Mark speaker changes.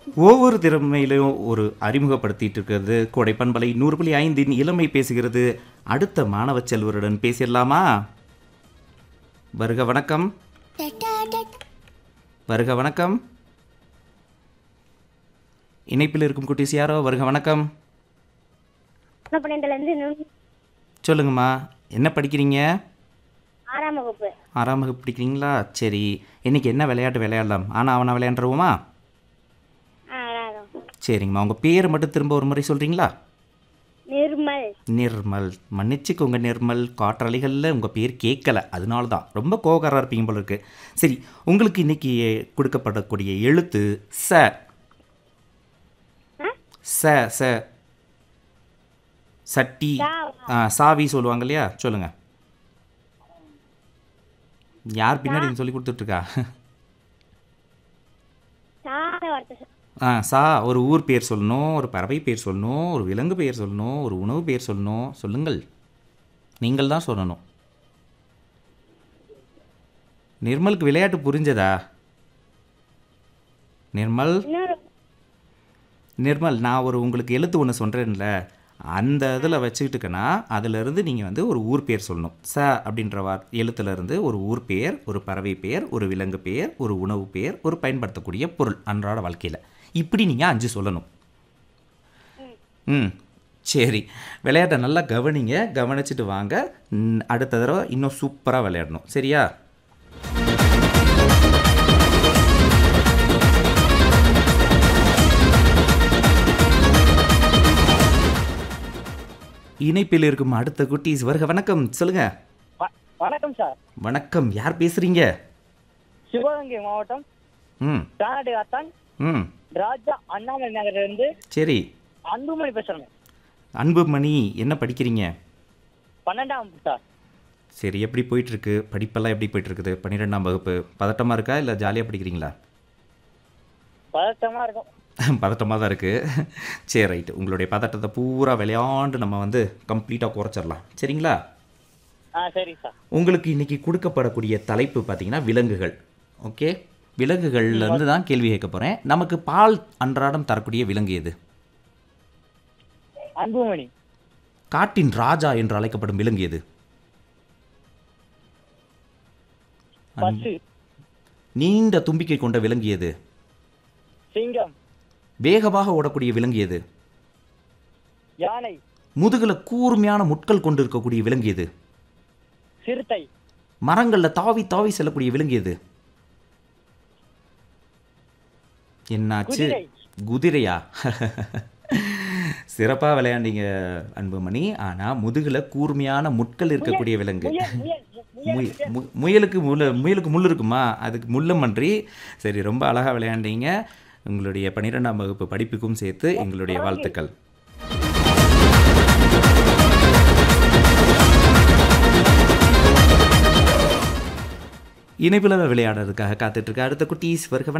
Speaker 1: ஒவ்வொரு திறமையிலையும் ஒரு அறிமுகப்படுத்திட்டு இருக்கிறது கோடை பண்பலை நூறு புள்ளி ஐந்தின் இளமை பேசுகிறது அடுத்த மாணவ செல்வருடன் பேசிடலாமா வருக வணக்கம் வருக வணக்கம் இணைப்பில் இருக்கும் குட்டீஸ் யாரோ வருக வணக்கம்
Speaker 2: பன்னெண்டுலேருந்து இன்னும்
Speaker 1: சொல்லுங்கம்மா என்ன படிக்கிறீங்க
Speaker 2: ஆறாம் வகுப்பு
Speaker 1: ஆறாம் வகுப்பு படிக்கிறீங்களா சரி இன்னைக்கு என்ன விளையாட்டு விளையாடலாம் ஆனால் அவனை விளையாண்டுருவோமா
Speaker 2: ஆ அதான்
Speaker 1: சரிங்கம்மா உங்கள் பேர் மட்டும் திரும்ப ஒரு முறை சொல்கிறீங்களா
Speaker 2: நிர்மல்
Speaker 1: நிர்மல் மன்னிச்சுக்கோங்க நிர்மல் காற்றலைகளில் உங்கள் பேர் கேட்கல அதனால தான் ரொம்ப கோகாராக இருப்பீங்க போல இருக்கு சரி உங்களுக்கு இன்னைக்கு கொடுக்கப்படக்கூடிய எழுத்து ச
Speaker 2: ஆ?
Speaker 1: ச ச சட்டி ஆ, சாவி சொல்லுவாங்க இல்லையா சொல்லுங்க யார் பின்னாடி சொல்லி கொடுத்துட்ருக்கா
Speaker 2: சாத வார்த்தை சொல்.
Speaker 1: ஆ சா ஒரு ஊர் பேர் சொல்லணும் ஒரு பறவை பேர் சொல்லணும் ஒரு விலங்கு பேர் சொல்லணும் ஒரு உணவு பேர் சொல்லணும் சொல்லுங்கள் நீங்கள் தான் சொல்லணும் நிர்மலுக்கு விளையாட்டு புரிஞ்சதா நிர்மல்
Speaker 2: இன்னொரு
Speaker 1: நிர்மல் நான் ஒரு உங்களுக்கு எழுத்து ஒன்று சொல்கிறேன்ல அந்த இதில் வச்சுக்கிட்டுக்கன்னா அதிலிருந்து நீங்கள் வந்து ஒரு ஊர் பேர் சொல்லணும் ச அப்படின்ற வார் எழுத்துலேருந்து ஒரு ஊர் பேர் ஒரு பறவை பேர் ஒரு விலங்கு பேர் ஒரு உணவு பேர் ஒரு பயன்படுத்தக்கூடிய பொருள் அன்றாட வாழ்க்கையில் இப்படி நீங்கள் அஞ்சு சொல்லணும் ம் சரி விளையாட்டை நல்லா கவனிங்க கவனிச்சிட்டு வாங்க ம், அடுத்த தடவை இன்னும் சூப்பராக விளையாடணும் சரியா இணைப்பில் இருக்கும் அடுத்த குட்டீஸ் வருக வணக்கம் சொல்லுங்க
Speaker 3: வ- வணக்கம் சார்
Speaker 1: வணக்கம் யார் பேசுறீங்க
Speaker 3: சிவகங்கை மாவட்டம்
Speaker 1: ம்
Speaker 3: தானாட்டு அத்தான்
Speaker 1: ம்
Speaker 3: ராஜா அண்ணாமலை நகர்ல இருந்து
Speaker 1: சரி
Speaker 3: அன்புமணி பேசுறேங்க
Speaker 1: அன்புமணி என்ன படிக்கிறீங்க
Speaker 3: பன்னெண்டாம் வகுப்பு சார்
Speaker 1: சரி எப்படி போயிட்டுருக்கு படிப்பெல்லாம் எப்படி போயிட்டுருக்குது பன்னிரெண்டாம் வகுப்பு பதட்டமாக இருக்கா இல்லை ஜாலியாக படிக்கிறீங்களா
Speaker 3: பதட்டமா இருக்கும்
Speaker 1: பதட்டமாக தான் இருக்குது சரி ரைட்டு உங்களுடைய பதட்டத்தை பூரா விளையாண்டு நம்ம வந்து கம்ப்ளீட்டாக குறைச்சிடலாம் சரிங்களா
Speaker 3: ஆ சரி சார்
Speaker 1: உங்களுக்கு இன்னைக்கு கொடுக்கப்படக்கூடிய தலைப்பு பார்த்தீங்கன்னா விலங்குகள் ஓகே விலங்குகள்ல இருந்து தான் கேள்வி கேட்க போகிறேன் நமக்கு பால் அன்றாடம் தரக்கூடிய விலங்கு எது
Speaker 3: அன்புமணி
Speaker 1: காட்டின் ராஜா என்று அழைக்கப்படும் விலங்கு எது
Speaker 3: பசு
Speaker 1: நீண்ட தும்பிக்கை கொண்ட விலங்கு எது
Speaker 3: சிங்கம்
Speaker 1: வேகமாக ஓடக்கூடிய விலங்கு எது
Speaker 3: யானை
Speaker 1: முதுகுல கூர்மையான முட்கள் கொண்டு இருக்கக்கூடிய விலங்கு எது
Speaker 3: சிறுத்தை
Speaker 1: மரங்கள்ல தாவி தாவி செல்லக்கூடிய விலங்கு எது என்னாச்சு
Speaker 3: குதிரை.
Speaker 1: குதிரையா சிறப்பாக விளையாண்டீங்க அன்புமணி ஆனால் முதுகுல கூர்மையான முட்கள் இருக்கக்கூடிய விலங்கு
Speaker 3: முயல் முயல் முயல்
Speaker 1: முய- மு- முயலுக்கு முள்ள முயலுக்கு முள் இருக்குமா அதுக்கு முள்ளமன்றி சரி ரொம்ப அழகாக விளையாண்டீங்க உங்களுடைய பன்னிரெண்டாம் வகுப்பு படிப்புக்கும் சேர்த்து எங்களுடைய வாழ்த்துக்கள் இணைப்பில் விளையாடுறதுக்காக காத்துட்டு இருக்க அடுத்த குட்டீஸ் வருக